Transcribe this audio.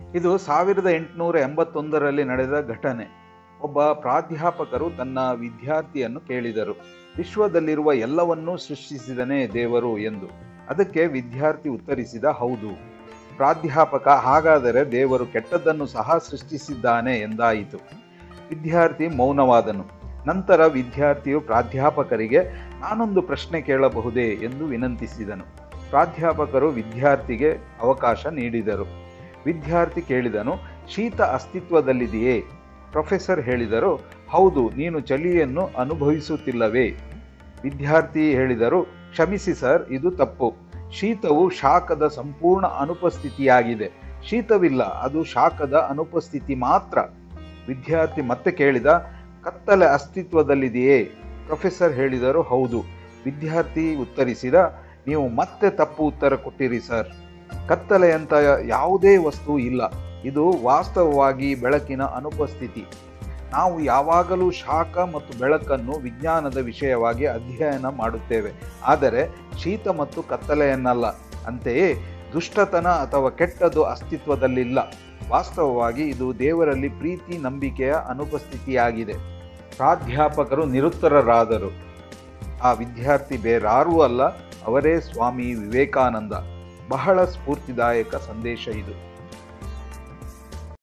ಇದು ಸಾವಿರದ ಎಂಟುನೂರ ಎಂಬತ್ತೊಂದರಲ್ಲಿ ನಡೆದ ಘಟನೆ ಒಬ್ಬ ಪ್ರಾಧ್ಯಾಪಕರು ತನ್ನ ವಿದ್ಯಾರ್ಥಿಯನ್ನು ಕೇಳಿದರು ವಿಶ್ವದಲ್ಲಿರುವ ಎಲ್ಲವನ್ನೂ ಸೃಷ್ಟಿಸಿದನೇ ದೇವರು ಎಂದು ಅದಕ್ಕೆ ವಿದ್ಯಾರ್ಥಿ ಉತ್ತರಿಸಿದ ಹೌದು ಪ್ರಾಧ್ಯಾಪಕ ಹಾಗಾದರೆ ದೇವರು ಕೆಟ್ಟದ್ದನ್ನು ಸಹ ಸೃಷ್ಟಿಸಿದ್ದಾನೆ ಎಂದಾಯಿತು ವಿದ್ಯಾರ್ಥಿ ಮೌನವಾದನು ನಂತರ ವಿದ್ಯಾರ್ಥಿಯು ಪ್ರಾಧ್ಯಾಪಕರಿಗೆ ನಾನೊಂದು ಪ್ರಶ್ನೆ ಕೇಳಬಹುದೇ ಎಂದು ವಿನಂತಿಸಿದನು ಪ್ರಾಧ್ಯಾಪಕರು ವಿದ್ಯಾರ್ಥಿಗೆ ಅವಕಾಶ ನೀಡಿದರು ವಿದ್ಯಾರ್ಥಿ ಕೇಳಿದನು ಶೀತ ಅಸ್ತಿತ್ವದಲ್ಲಿದೆಯೇ ಪ್ರೊಫೆಸರ್ ಹೇಳಿದರು ಹೌದು ನೀನು ಚಳಿಯನ್ನು ಅನುಭವಿಸುತ್ತಿಲ್ಲವೇ ವಿದ್ಯಾರ್ಥಿ ಹೇಳಿದರು ಕ್ಷಮಿಸಿ ಸರ್ ಇದು ತಪ್ಪು ಶೀತವು ಶಾಖದ ಸಂಪೂರ್ಣ ಅನುಪಸ್ಥಿತಿಯಾಗಿದೆ ಶೀತವಿಲ್ಲ ಅದು ಶಾಖದ ಅನುಪಸ್ಥಿತಿ ಮಾತ್ರ ವಿದ್ಯಾರ್ಥಿ ಮತ್ತೆ ಕೇಳಿದ ಕತ್ತಲೆ ಅಸ್ತಿತ್ವದಲ್ಲಿದೆಯೇ ಪ್ರೊಫೆಸರ್ ಹೇಳಿದರು ಹೌದು ವಿದ್ಯಾರ್ಥಿ ಉತ್ತರಿಸಿದ ನೀವು ಮತ್ತೆ ತಪ್ಪು ಉತ್ತರ ಕೊಟ್ಟಿರಿ ಸರ್ ಕತ್ತಲೆಯಂತ ಯಾವುದೇ ವಸ್ತು ಇಲ್ಲ ಇದು ವಾಸ್ತವವಾಗಿ ಬೆಳಕಿನ ಅನುಪಸ್ಥಿತಿ ನಾವು ಯಾವಾಗಲೂ ಶಾಖ ಮತ್ತು ಬೆಳಕನ್ನು ವಿಜ್ಞಾನದ ವಿಷಯವಾಗಿ ಅಧ್ಯಯನ ಮಾಡುತ್ತೇವೆ ಆದರೆ ಶೀತ ಮತ್ತು ಕತ್ತಲೆಯನ್ನಲ್ಲ ಅಂತೆಯೇ ದುಷ್ಟತನ ಅಥವಾ ಕೆಟ್ಟದು ಅಸ್ತಿತ್ವದಲ್ಲಿಲ್ಲ ವಾಸ್ತವವಾಗಿ ಇದು ದೇವರಲ್ಲಿ ಪ್ರೀತಿ ನಂಬಿಕೆಯ ಅನುಪಸ್ಥಿತಿಯಾಗಿದೆ ಪ್ರಾಧ್ಯಾಪಕರು ನಿರುತ್ತರರಾದರು ಆ ವಿದ್ಯಾರ್ಥಿ ಬೇರಾರೂ ಅಲ್ಲ ಅವರೇ ಸ್ವಾಮಿ ವಿವೇಕಾನಂದ ಬಹಳ ಸ್ಫೂರ್ತಿದಾಯಕ ಸಂದೇಶ ಇದು